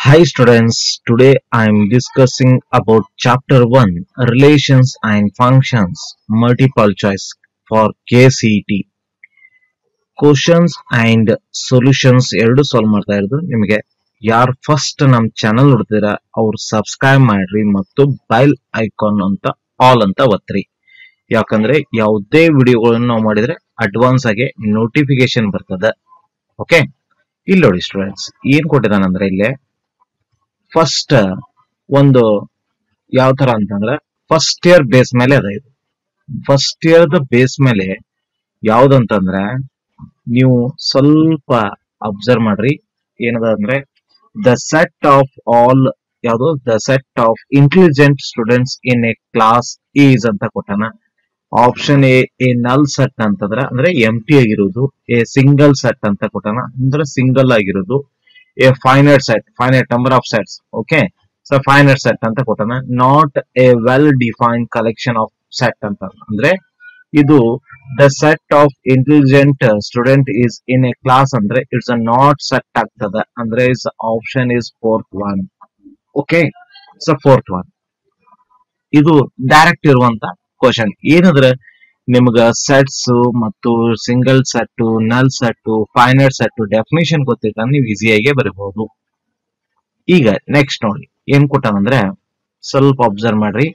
Hi students, today I am discussing about chapter 1 Relations and Functions Multiple Choice for KCET. Questions and Solutions ಎರಡು solve ಮಾಡ್ತಾ ಇರೋದು ನಿಮಗೆ ಯಾರು first ನಮ್ಮ channel ನೋಡ್ತೀರಾ ಅವ್ರು ಸಬ್ಸ್ಕ್ರೈಬ್ ಮಾಡ್ರಿ ಮತ್ತು ಬೈಲ್ ಐಕಾನ್ ಅಂತ ಆಲ್ ಅಂತ ಒತ್ತಿರಿ ಯಾಕಂದ್ರೆ ಯಾವುದೇ ವಿಡಿಯೋಗಳನ್ನು ನಾವು ಮಾಡಿದ್ರೆ ಅಡ್ವಾನ್ಸ್ ಆಗಿ ನೋಟಿಫಿಕೇಶನ್ ಬರ್ತದೆ ಓಕೆ ಇಲ್ಲಿ ನೋಡಿ ಸ್ಟೂಡೆಂಟ್ಸ್ ಏನ್ ಕೊಟ್ಟಿದ್ದಾನಂದ್ರೆ ಇಲ್ಲಿ ಫಸ್ಟ್ ಒಂದು ಯಾವ ತರ ಅಂತಂದ್ರೆ ಫಸ್ಟ್ ಇಯರ್ ಬೇಸ್ ಮೇಲೆ ಅದ ಇದು ಫಸ್ಟ್ ಇಯರ್ದ ಬೇಸ್ ಮೇಲೆ ಯಾವ್ದಂತಂದ್ರೆ ನೀವು ಸ್ವಲ್ಪ ಅಬ್ಸರ್ವ್ ಮಾಡ್ರಿ ಏನದ ಅಂದ್ರೆ ದ ಸೆಟ್ ಆಫ್ ಆಲ್ ಯಾವುದು the set of intelligent students in a class is ಅಂತ ಕೊಟ್ಟಾನ option A a null set ಅಂತಂದ್ರೆ ಅಂದ್ರೆ ಎಂ ಟಿ ಆಗಿರೋದು ಎ ಸಿಂಗಲ್ ಸೆಟ್ ಅಂತ ಕೊಟ್ಟಾನ ಅಂದ್ರೆ ಸಿಂಗಲ್ ಆಗಿರೋದು a finite set finite number of sets okay so finite set ಅಂತ ಕೊಟ್ಟಾನ not a well defined collection of set ಅಂತ ಅಂದ್ರೆ ಇದು the set of intelligent student is in a class ಅಂದ್ರೆ ಇಟ್ಸ್ ಅ ನಾಟ್ ಸೆಟ್ ಆಗ್ತದೆ ಅಂದ್ರೆ is option is fourth one okay so fourth one ಇದು direct ಇರುವಂತ ಕ್ವಶನ್ ಏನಂದ್ರೆ ನಿಮ್ಗ ಸೆಟ್ಸ್ ಮತ್ತು single set null set finite set definition ಗೊತ್ತಿಲ್ಲ ನೀವು ಈಸಿಯಾಗಿ ಬರಬಹುದು ಈಗ ನೆಕ್ಸ್ಟ್ ನೋಡಿ ಏನ್ ಕೊಟ್ಟಾನಂದ್ರೆ ಸ್ವಲ್ಪ ಅಬ್ಸರ್ವ್ ಮಾಡ್ರಿ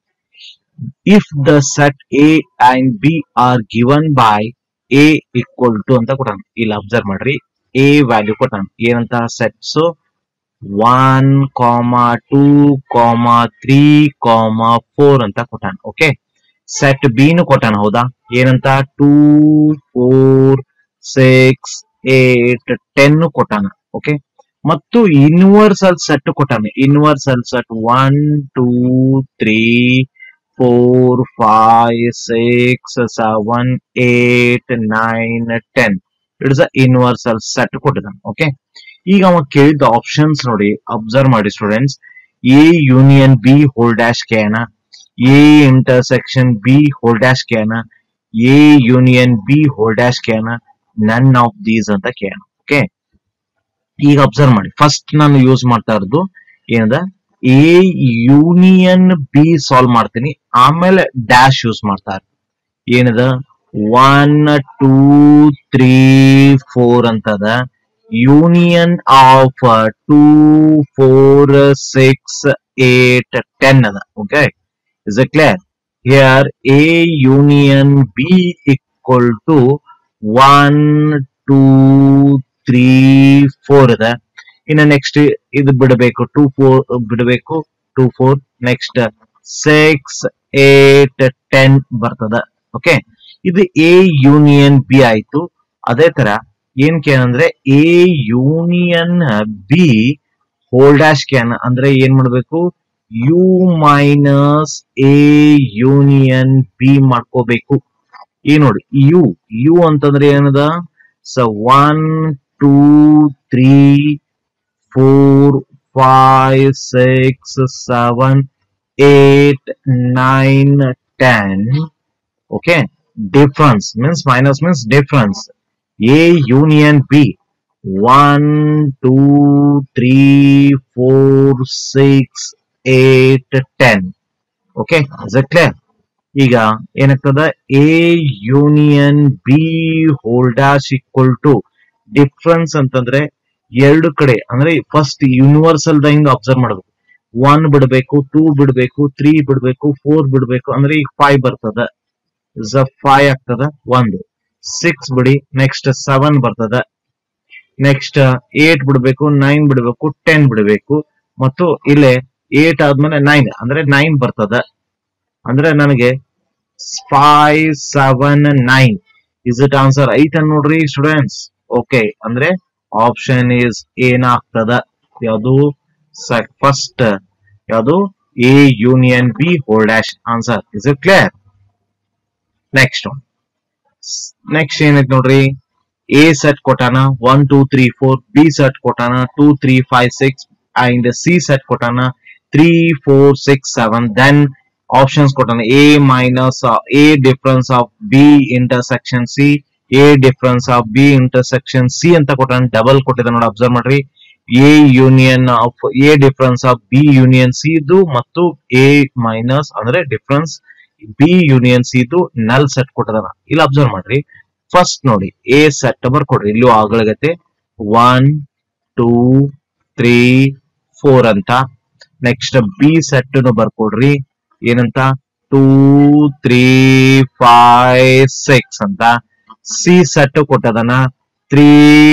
if the set A and B are given by A equal to ಅಂತ ಕೊಟ್ಟಾನ ಇಲ್ಲಿ ಅಬ್ಸರ್ವ್ ಮಾಡ್ರಿ ಎ ವ್ಯಾಲ್ಯೂ ಕೊಟ್ಟಾನ ಏನಂತ sets one comma two comma three comma four ಅಂತ ಕೊಟ್ಟಾನ ಓಕೆ ಸೆಟ್ ಬಿ ನು ಕೊಟ್ಟಾನ ಹೌದಾ ಏನಂತ two four six eight ten ಕೊಟ್ಟಾನ ಓಕೆ ಮತ್ತು ಯೂನಿವರ್ಸಲ್ ಸೆಟ್ ಕೊಟ್ಟಾನ universal set one two three four five six seven eight nine ten it's a universal set ಕೊಟ್ಟಿದ್ದಾನೆ ಓಕೆ ಈಗ ಅವ ಕೇಳಿದ ಆಪ್ಷನ್ಸ್ ನೋಡಿ ಅಬ್ಸರ್ವ್ ಮಾಡಿ students A union B whole dash ಕೇನ A intersection B whole dash ಕೇನ A union B whole dash ಕೇನ none of these ಅಂತ ಕೇನ ಓಕೆ ಈಗ ಅಬ್ಸರ್ವ್ ಮಾಡಿ ಫಸ್ಟ್ ನಾನು ಯೂಸ್ ಮಾಡ್ತಾ ಇರೋದು ಏನದ ಎ ಯೂನಿಯನ್ ಬಿ ಸಾಲ್ವ್ ಮಾಡ್ತೀನಿ ಆಮೇಲೆ ಡ್ಯಾಶ್ ಯೂಸ್ ಮಾಡ್ತಾ ಇರ್ತೀನಿ ಏನದ ಒನ್ ಟೂ ತ್ರೀ ಫೋರ್ ಅಂತದ union of two four six eight ten ಅದ okay is it clear here A union B equal to one two three four ಅದ ಇನ್ನು next ಇದು ಬಿಡಬೇಕು ಟೂ ಫೋರ್ ಬಿಡಬೇಕು two four next six eight ten ಬರ್ತದ okay ಇದು A union B ಆಯ್ತು ಅದೇ ತರ ಏನ್ ಕೇನಂದ್ರೆ A union B whole dash ಕ್ಯಾನ್ ಅಂದ್ರೆ ಏನ್ ಮಾಡ್ಬೇಕು U minus A union B ಮಾಡ್ಕೋಬೇಕು ಈ ನೋಡಿ ಯು ಯು ಅಂತಂದ್ರೆ ಏನದ so one two three four five six seven eight nine ten okay difference means minus means difference A union B one two three four six eight ten okay is it clear ಈಗ ಏನಾಗ್ತದ A union B whole dash equal to difference ಅಂತಂದ್ರೆ ಎರಡು ಕಡೆ ಅಂದ್ರೆ first universal ಹಿಂಗ್ observe ಮಾಡಬೇಕು one ಬಿಡಬೇಕು two ಬಿಡಬೇಕು ತ್ರೀ ಬಿಡಬೇಕು ಫೋರ್ ಬಿಡಬೇಕು ಅಂದ್ರೆ ಈಗ ಫೈವ್ ಬರ್ತದ ಫೈವ್ ಆಗ್ತದ ಒಂದು ಸಿಕ್ಸ್ ಬಿಡಿ ನೆಕ್ಸ್ಟ್ ಸೆವೆನ್ ಬರ್ತದ ನೆಕ್ಸ್ಟ್ ಏಟ್ ಬಿಡಬೇಕು ನೈನ್ ಬಿಡಬೇಕು ಟೆನ್ ಬಿಡಬೇಕು ಮತ್ತು ಇಲ್ಲೇ ಏಟ್ ಆದ್ಮೇಲೆ ನೈನ್ ಅಂದ್ರೆ ನೈನ್ ಬರ್ತದ ಅಂದ್ರೆ ನನಗೆ five seven nine is it answer ಐತ್ ನೋಡ್ರಿ ಸ್ಟೂಡೆಂಟ್ಸ್ ಓಕೆ ಅಂದ್ರೆ ಆಪ್ಷನ್ ಇಸ್ ಏನಾಗ್ತದ ಯಾವುದು ಫಸ್ಟ್ ಯಾವುದು A union B whole dash answer is it clear next next ಏನೈತ್ ನೋಡ್ರಿ ಎ ಸೆಟ್ ಕೊಟ್ಟಾನ one two three four B set ಕೊಟ್ಟಾನ two three five six and C set ಕೊಟ್ಟಾನ three four six seven then options ಕೊಟ್ಟಾನ A minus A difference of B intersection C A difference of B intersection C ಅಂತ ಕೊಟ್ಟಾನ double ಕೊಟ್ಟಿದ ನೋಡಿ observe ಮಾಡ್ರಿ A union of A difference of B union C ಇದು ಮತ್ತು A minus ಅಂದ್ರೆ difference B union C ಇದು null set ಕೊಟ್ಟದನ ಇಲ್ಲಿ ಅಬ್ಸರ್ವ್ ಮಾಡ್ರಿ ಫಸ್ಟ್ ನೋಡಿ ಎ ಸೆಟ್ ಬರ್ಕೊಡ್ರಿ ಇಲ್ಲೂ ಆಗಲಾಗತ್ತೆ ಒನ್ ಟೂ ತ್ರೀ ಫೋರ್ ಅಂತ ನೆಕ್ಸ್ಟ್ ಬಿ ಸೆಟ್ ಬರ್ಕೊಡ್ರಿ ಏನಂತ ಟೂ ತ್ರೀ ಫೈವ್ ಸಿಕ್ಸ್ ಅಂತ ಸಿ ಸೆಟ್ ಕೊಟ್ಟದನ ತ್ರೀ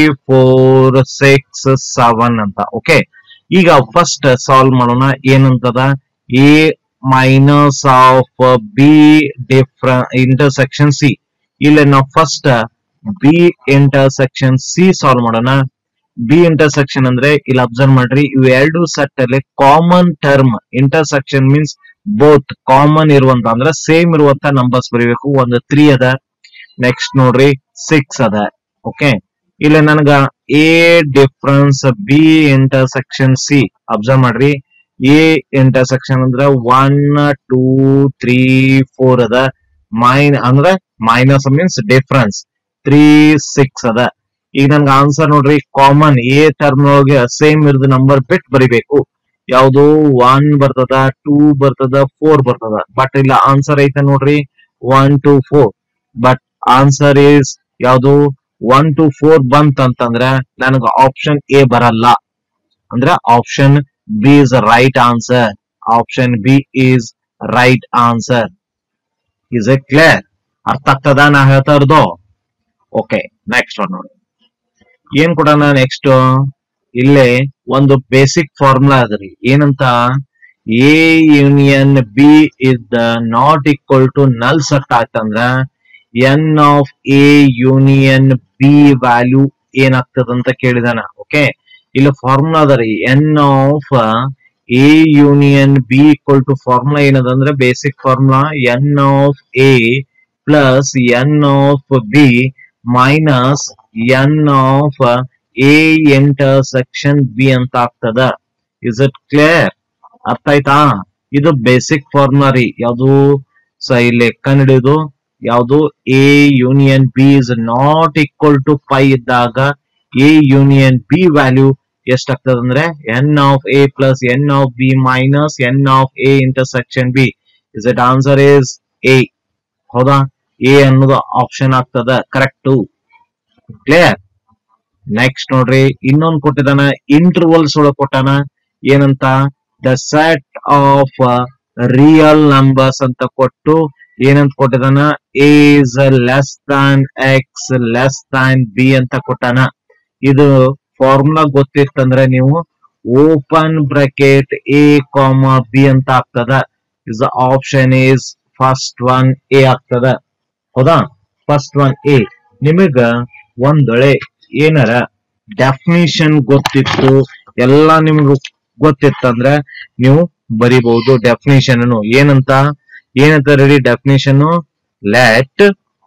ಫೋರ್ ಸಿಕ್ಸ್ ಸೆವೆನ್ ಅಂತ ಓಕೆ ಈಗ ಫಸ್ಟ್ ಸಾಲ್ವ್ ಮಾಡೋಣ ಏನಂತದ A minus of B difference intersection C ಇಲ್ಲಿ ನಾವು first B intersection C solve ಮಾಡೋಣ ಬಿ ಇಂಟರ್ಸೆಕ್ಷನ್ ಅಂದ್ರೆ ಇಲ್ಲಿ ಅಬ್ಸರ್ವ್ ಮಾಡ್ರಿ ಇವು ಎರಡು ಸೆಟ್ ಅಲ್ಲಿ common term intersection means both common ಇರುವಂತ ಅಂದ್ರೆ ಸೇಮ್ ಇರುವಂತ ನಂಬರ್ಸ್ ಬರೀಬೇಕು ಒಂದು ತ್ರೀ ಅದ ನೆಕ್ಸ್ಟ್ ನೋಡ್ರಿ ಸಿಕ್ಸ್ ಅದ ಓಕೆ ಇಲ್ಲಿ ನನಗ A difference B intersection C observe ಮಾಡ್ರಿ ಎ ಇಂಟರ್ಸೆಕ್ಷನ್ ಅಂದ್ರೆ ಒನ್ ಟೂ ತ್ರೀ ಫೋರ್ ಅದ ಮೈನ್ ಅಂದ್ರೆ minus means difference three six ಅದ ಈಗ ನನ್ಗೆ ಆನ್ಸರ್ ನೋಡ್ರಿ ಕಾಮನ್ ಎ ಟರ್ಮ್ ಒಳಗೆ ಸೇಮ್ ಇರೋದು ನಂಬರ್ ಬಿಟ್ ಬರಿಬೇಕು ಯಾವುದು ಒನ್ ಬರ್ತದ ಟೂ ಬರ್ತದ ಫೋರ್ ಬರ್ತದ ಬಟ್ ಇಲ್ಲ ಆನ್ಸರ್ ಐತೆ ನೋಡ್ರಿ one two four but answer is ಯಾವುದು ಒನ್ ಟು ಫೋರ್ ಬಂತ್ ಅಂತಂದ್ರೆ ನನಗೆ ಆಪ್ಷನ್ ಎ ಬರಲ್ಲ ಅಂದ್ರೆ option B is right answer option B is right answer is A clear ಅರ್ಥ ಆಗ್ತದ ನಾ ಹೇಳ್ತಾ ಇರೋದು ಓಕೆ ನೆಕ್ಸ್ಟ್ ಒನ್ ನೋಡಿ ಏನ್ ಕೊಡೋಣ ನೆಕ್ಸ್ಟ್ ಇಲ್ಲೇ ಒಂದು ಬೇಸಿಕ್ ಫಾರ್ಮುಲಾ ಅದ್ರಿ ಏನಂತ A union B is the not equal to null set ಆಯ್ತಂದ್ರ N of A union B value ಏನಾಗ್ತದಂತ ಕೇಳಿದಾನ ಓಕೆ ಇಲ್ಲಿ ಫಾರ್ಮುಲಾ ಅದ ರೀ N of A union B equal to formula ಏನದಂದ್ರೆ basic formula N of A plus N of B minus N of A intersection B ಅಂತ ಆಗ್ತದ is it clear ಅರ್ಥ ಆಯ್ತಾ ಇದು ಬೇಸಿಕ್ ಫಾರ್ಮುಲಾ ರೀ ಯಾವುದು ಸ ಇಲ್ಲಿ ಹಿಡಿಯೋದು ಯಾವುದು A union B is not equal to phi ಇದ್ದಾಗ ಎ ಯೂನಿಯನ್ ಬಿ ವ್ಯಾಲ್ಯೂ ಎಷ್ಟಾಗ್ತದ ಅಂದ್ರೆ N of A plus N of B minus N of A intersection B is it answer is A ಹೌದಾ ಎ ಅನ್ನೋದು option ಆಗ್ತದ correct clear next ನೋಡ್ರಿ ಇನ್ನೊಂದು ಕೊಟ್ಟಿದಾನ intervals ಒಳಗೆ ಕೊಟ್ಟಾನ ಏನಂತ the set of real numbers ಅಂತ ಕೊಟ್ಟು ಏನಂತ ಕೊಟ್ಟಿದಾನ is less than X less than B ಅಂತ ಕೊಟ್ಟಾನ ಇದು ಫಾರ್ಮುಲಾ ಗೊತ್ತಿತ್ತಂದ್ರೆ ನೀವು open bracket A comma B ಅಂತ ಆಗ್ತದ is option is first one A ಆಗ್ತದ ಹೌದಾ ಫಸ್ಟ್ ಒನ್ ಎ ನಿಮಗ ಒಂದೊಳೆ ಏನಾರ ಡೆಫಿನಿಷನ್ ಗೊತ್ತಿತ್ತು ಎಲ್ಲ ನಿಮ್ಗೆ ಗೊತ್ತಿತ್ತಂದ್ರೆ ನೀವು ಬರಿಬಹುದು ಡೆಫಿನಿಷನ್ ಏನಂತ ಏನಂತ ready definition let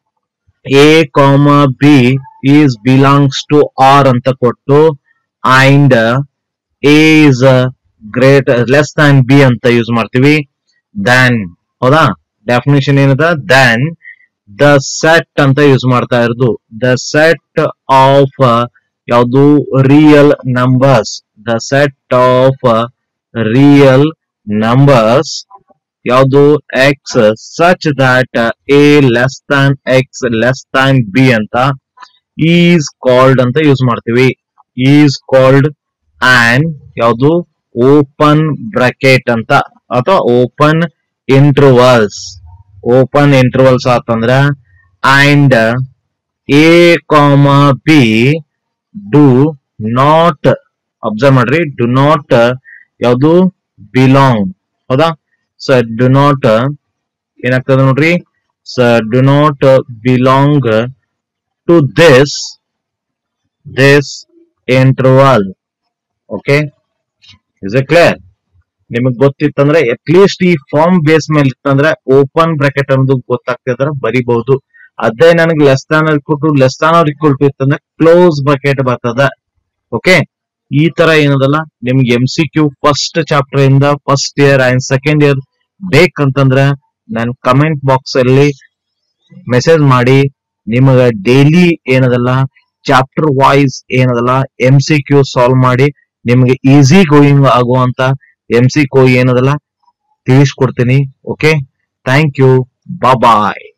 A comma B is belongs to R ಅಂತ ಕೊಟ್ಟು and A is great less than B ಅಂತ ಯೂಸ್ ಮಾಡ್ತೀವಿ ದೆನ್ ಹೌದಾ ಡೆಫಿನೇಷನ್ ಏನದ ದೆನ್ ದ ಸೆಟ್ ಅಂತ ಯೂಸ್ ಮಾಡ್ತಾ ಇರೋದು ದ ಸೆಟ್ ಆಫ್ ಯಾವುದು real numbers the set of real numbers ಯಾವುದು X such that A less than X less than B ಅಂತ ಈಸ್ ಕಾಲ್ಡ್ ಅಂತ ಯೂಸ್ ಮಾಡ್ತೀವಿ ಈಸ್ ಕಾಲ್ಡ್ ಅಂಡ್ ಯಾವುದು ಓಪನ್ ಬ್ರಾಕೆಟ್ ಅಂತ ಅಥವಾ ಓಪನ್ ಇಂಟರ್ವಲ್ಸ್ ಓಪನ್ ಇಂಟರ್ವಲ್ಸ್ ಆತಂದ್ರ and A comma B do not observe ಮಾಡ್ರಿ do not ಯಾವುದು belong ಹೌದಾ ಸೊ ಡು ನಾಟ್ ಏನಾಗ್ತದೆ ನೋಡ್ರಿ so do not belong to this this interval okay is A clear ನಿಮಗ್ ಗೊತ್ತಿತ್ತಂದ್ರೆ ಅಟ್ಲೀಸ್ಟ್ ಈ ಫಾರ್ಮ್ ಬೇಸ್ ಮೇಲೆ ಇತ್ತಂದ್ರೆ ಓಪನ್ ಬ್ರಾಕೆಟ್ ಅನ್ನೋದು ಗೊತ್ತಾಗ್ತಿದ್ರೆ ಬರಿಬಹುದು ಅದೇ ನನಗೆ less than equal to less than or equal to ಇತ್ತಂದ್ರೆ ಕ್ಲೋಸ್ ಬ್ರಾಕೆಟ್ ಬರ್ತದ ಓಕೆ ಈ ತರ ಏನದಲ್ಲ ನಿಮ್ಗೆ M C Q first chapter ಇಂದ first year and second year ಬೇಕಂತಂದ್ರ ನನ್ ಕಮೆಂಟ್ ಬಾಕ್ಸ್ ಅಲ್ಲಿ ಮೆಸೇಜ್ ಮಾಡಿ ನಿಮಗ ಡೈಲಿ ಏನದಲ್ಲ ಚಾಪ್ಟರ್ ವೈಸ್ ಏನದಲ್ಲ ಎಂ ಸಿ ಕ್ಯೂ ಸಾಲ್ವ್ ಮಾಡಿ ನಿಮ್ಗೆ ಈಸಿ ಗೋಯಿಂಗ್ ಆಗುವಂತ ಎಂ ಸಿ ಕೋ ಏನದಲ್ಲ ತಿಳಿಸ್ಕೊಡ್ತೀನಿ ಓಕೆ ಥ್ಯಾಂಕ್ ಯು ಬಾಯ್